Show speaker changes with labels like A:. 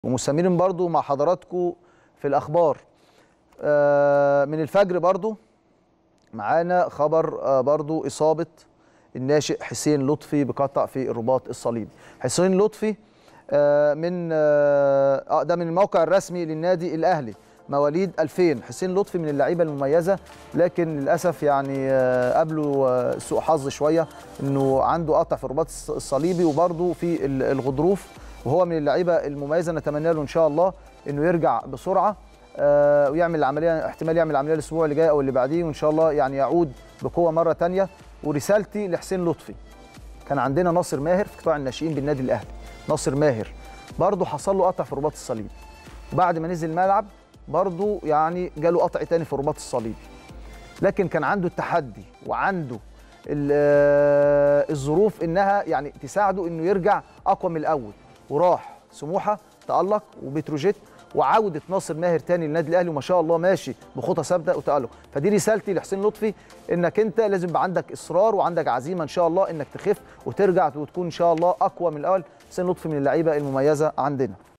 A: ومستمرين برضو مع حضراتكم في الاخبار آه، من الفجر برضو معانا خبر آه، برضو اصابه الناشئ حسين لطفي بقطع في الرباط الصليبي حسين لطفي آه، من آه آه، ده من الموقع الرسمي للنادي الاهلي مواليد 2000 حسين لطفي من اللعيبه المميزه لكن للاسف يعني آه، قابله آه، سوء حظ شويه انه عنده قطع في الرباط الص- الصليبي وبرضه في ال- الغضروف وهو من اللعيبه المميزه نتمنى له ان شاء الله انه يرجع بسرعه آه، ويعمل العمليه احتمال يعمل العمليه الاسبوع اللي جاي او اللي بعديه وان شاء الله يعني يعود بقوه مره ثانيه ورسالتي لحسين لطفي كان عندنا ناصر ماهر في قطاع الناشئين بالنادي الاهلي ناصر ماهر برضه حصل له قطع في الرباط الصليبي وبعد ما نزل الملعب برضه يعني جاله قطع تاني في الرباط الصليبي لكن كان عنده التحدي وعنده ال- آه، الظروف انها يعني تساعده انه يرجع اقوى من الاول وراح سموحه تالق وبتروجيت وعوده ناصر ماهر تاني للنادي الاهلي وما شاء الله ماشي بخطى ثابته وتالق فدي رسالتي لحسين لطفي انك انت لازم يبقى عندك اصرار وعندك عزيمه ان شاء الله انك تخف وترجع وتكون ان شاء الله اقوى من الاول حسين لطفي من اللعيبه المميزه عندنا